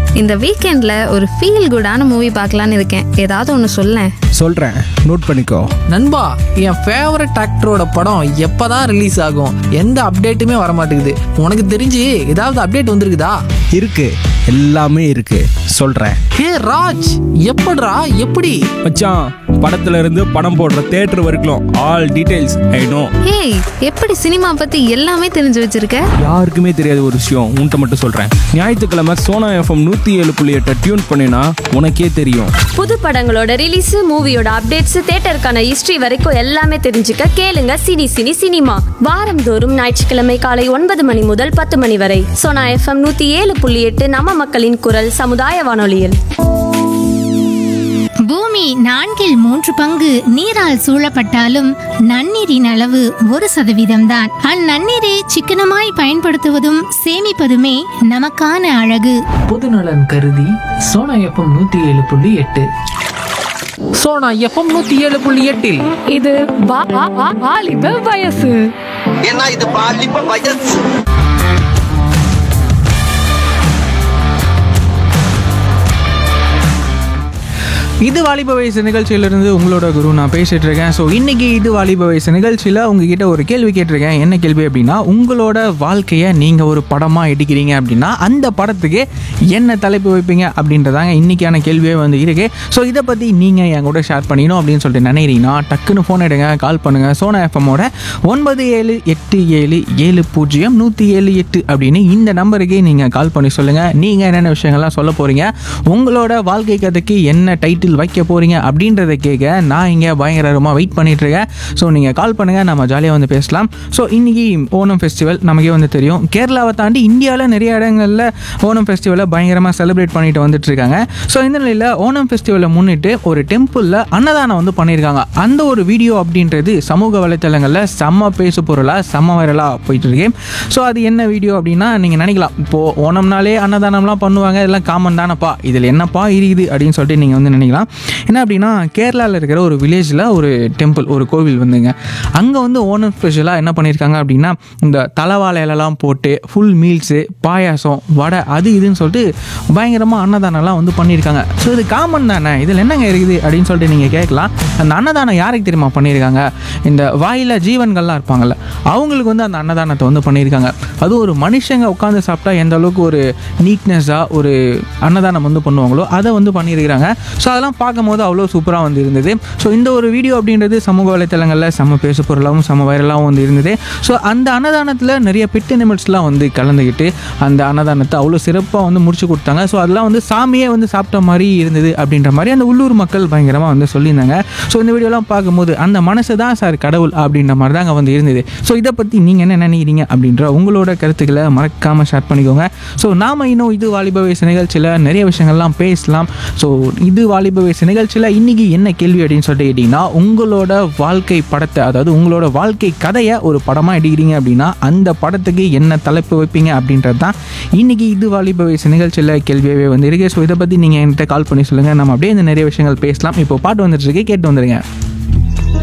இந்த வீக்கெண்ட்ல ஒரு ஃபீல் குடான மூவி பார்க்கலான்னு இருக்கேன் ஏதாவது ஒன்று சொல்லேன் சொல்கிறேன் நோட் பண்ணிக்கோ நண்பா என் ஃபேவரட் ஆக்டரோட படம் எப்பதான் ரிலீஸ் ஆகும் எந்த அப்டேட்டுமே வர மாட்டேங்குது உனக்கு தெரிஞ்சு ஏதாவது அப்டேட் வந்திருக்குதா இருக்கு எல்லாமே இருக்கு சொல்கிறேன் ஹே ராஜ் எப்படிடா எப்படி மச்சான் படத்துல இருந்து படம் போடுற தேட்டர் வரைக்கும் ஆல் டீடைல்ஸ் ஐ நோ ஏய் எப்படி சினிமா பத்தி எல்லாமே தெரிஞ்சு வச்சிருக்க யாருக்குமே தெரியாத ஒரு விஷயம் உன்கிட்ட மட்டும் சொல்கிறேன் ஞாயிற்றுக்கிழமை சோனா எஃப்எம் நூற்றி ஏழு புள்ளி எட்டை டியூன் பண்ணினா உனக்கே தெரியும் புது படங்களோட ரிலீஸ் மூவியோட அப்டேட்ஸ் தேட்டருக்கான ஹிஸ்டரி வரைக்கும் எல்லாமே தெரிஞ்சுக்க கேளுங்க சினி சினி சினிமா வாரந்தோறும் ஞாயிற்றுக்கிழமை காலை ஒன்பது மணி முதல் பத்து மணி வரை சோனா எஃப்எம் நூத்தி ஏழு புள்ளி எட்டு நம்ம மக்களின் குரல் சமுதாய வானொலியில் பூமி நான்கில் மூன்று பங்கு நீரால் சூழப்பட்டாலும் நன்னீரின் அளவு ஒரு சதவீதம்தான் அந்நன்னீரை சிக்கனமாய் பயன்படுத்துவதும் சேமிப்பதுமே நமக்கான அழகு பொதுநலன் கருதி சோனா எஃப்எம் நூத்தி ஏழு புள்ளி எட்டு சோனா எஃப்எம் நூத்தி ஏழு புள்ளி எட்டில் இது வா- வா- வா- வாலிப வயசு ஏன்னா இது பாலிப்ப வயசு இது வாலிப வயசு நிகழ்ச்சியிலிருந்து உங்களோட குரு நான் பேசிட்டு இருக்கேன் ஸோ இன்னைக்கு இது வாலிப வயசு நிகழ்ச்சியில் உங்ககிட்ட ஒரு கேள்வி கேட்டிருக்கேன் என்ன கேள்வி அப்படின்னா உங்களோட வாழ்க்கையை நீங்கள் ஒரு படமாக எடுக்கிறீங்க அப்படின்னா அந்த படத்துக்கு என்ன தலைப்பு வைப்பீங்க அப்படின்றதாங்க இன்னைக்கான கேள்வியே வந்து இருக்கு ஸோ இதை பற்றி நீங்கள் என் கூட ஷேர் பண்ணிக்கணும் அப்படின்னு சொல்லிட்டு நினைக்கிறீங்கன்னா டக்குன்னு ஃபோன் எடுங்க கால் பண்ணுங்கள் சோனா எஃப்எம்மோட ஒன்பது ஏழு எட்டு ஏழு ஏழு பூஜ்ஜியம் நூற்றி ஏழு எட்டு அப்படின்னு இந்த நம்பருக்கு நீங்கள் கால் பண்ணி சொல்லுங்கள் நீங்கள் என்னென்ன விஷயங்கள்லாம் சொல்ல போகிறீங்க உங்களோட வாழ்க்கை கதைக்கு என்ன டைட்டில் வைக்க போகிறீங்க அப்படின்றத கேட்க நான் இங்கே பயங்கரமாக வெயிட் பண்ணிட்டு இருக்கேன் ஸோ நீங்கள் கால் பண்ணுங்கள் நம்ம ஜாலியாக வந்து பேசலாம் ஸோ இன்னைக்கு ஓணம் ஃபெஸ்டிவல் நமக்கே வந்து தெரியும் கேரளாவை தாண்டி இந்தியாவில் நிறைய இடங்களில் ஓணம் ஃபெஸ்டிவலை பயங்கரமாக செலிப்ரேட் பண்ணிட்டு வந்துட்டு இருக்காங்க ஸோ இந்த நிலையில் ஓணம் ஃபெஸ்டிவலை முன்னிட்டு ஒரு டெம்பிளில் அன்னதானம் வந்து பண்ணியிருக்காங்க அந்த ஒரு வீடியோ அப்படின்றது சமூக வலைத்தளங்களில் செம்ம பேசு பொருளாக செம்ம வைரலாக போயிட்டு இருக்கு ஸோ அது என்ன வீடியோ அப்படின்னா நீங்கள் நினைக்கலாம் இப்போது ஓணம்னாலே அன்னதானம்லாம் பண்ணுவாங்க இதெல்லாம் காமன் தானப்பா இதில் என்னப்பா இருக்குது அப்படின்னு சொல்லிட்டு நீங்கள் வந்து நினைக்கலாம் என்ன அப்படின்னா கேரளாவில் இருக்கிற ஒரு வில்லேஜில் ஒரு டெம்பிள் ஒரு கோவில் வந்துங்க அங்கே வந்து ஓணம் ஸ்பெஷலாக என்ன பண்ணியிருக்காங்க அப்படின்னா இந்த தலைவாழை இலலாம் போட்டு ஃபுல் மீல்ஸு பாயாசம் வடை அது இதுன்னு சொல்லிட்டு பயங்கரமாக அன்னதானம்லாம் வந்து பண்ணியிருக்காங்க ஸோ இது காமன் தானே இதில் என்னங்க இருக்குது அப்படின்னு சொல்லிட்டு நீங்கள் கேட்கலாம் அந்த அன்னதானம் யாருக்கு தெரியுமா பண்ணியிருக்காங்க இந்த வாயில ஜீவன்கள்லாம் இருப்பாங்கல்ல அவங்களுக்கு வந்து அந்த அன்னதானத்தை வந்து பண்ணியிருக்காங்க அதுவும் ஒரு மனுஷங்க உட்காந்து சாப்பிட்டா எந்த அளவுக்கு ஒரு நீட்னஸாக ஒரு அன்னதானம் வந்து பண்ணுவாங்களோ அதை வந்து பண்ணியிருக்கிறாங்க ஸோ அதெல்லாம் பார்க்கும்போது அவ்வளோ சூப்பராக வந்து இருந்தது ஸோ இந்த ஒரு வீடியோ அப்படின்றது சமூக வலைத்தளங்களில் செம்ம பேசு பொருளாகவும் செம்ம வைரலாகவும் வந்து இருந்தது ஸோ அந்த அன்னதானத்தில் நிறைய பெட் அனிமல்ஸ்லாம் வந்து கலந்துக்கிட்டு அந்த அன்னதானத்தை அவ்வளோ சிறப்பாக வந்து முடிச்சு கொடுத்தாங்க ஸோ அதெல்லாம் வந்து சாமியே வந்து சாப்பிட்ட மாதிரி இருந்தது அப்படின்ற மாதிரி அந்த உள்ளூர் மக்கள் பயங்கரமாக வந்து சொல்லியிருந்தாங்க ஸோ இந்த வீடியோலாம் பார்க்கும்போது அந்த மனசு தான் சார் கடவுள் அப்படின்ற மாதிரி தாங்க வந்து இருந்தது ஸோ இதை பற்றி நீங்கள் என்ன நினைக்கிறீங்க அப்படின்ற உங்களோட கருத்துக்களை மறக்காமல் ஷேர் பண்ணிக்கோங்க ஸோ நாம இன்னும் இது வாலிப வயசு நிகழ்ச்சியில் நிறைய விஷயங்கள்லாம் பேசலாம் ஸோ இது வாலிப வயசு நிகழ்ச்சியில் இன்னைக்கு என்ன கேள்வி அப்படின்னு சொல்லிட்டு கேட்டிங்கன்னா உங்களோட வாழ்க்கை படத்தை அதாவது உங்களோட வாழ்க்கை கதையை ஒரு படமாக எடுக்கிறீங்க அப்படின்னா அந்த படத்துக்கு என்ன தலைப்பு வைப்பீங்க அப்படின்றது தான் இன்னைக்கு இது வாலிப வயசு நிகழ்ச்சியில் கேள்வியாகவே வந்து இருக்கு ஸோ இதை பற்றி நீங்கள் என்கிட்ட கால் பண்ணி சொல்லுங்கள் நம்ம அப்படியே இந்த நிறைய விஷயங்கள் பேசலாம் இப்போ பாட்டு வந்துட்டு இருக்கு கேட்டு வந்துருங்க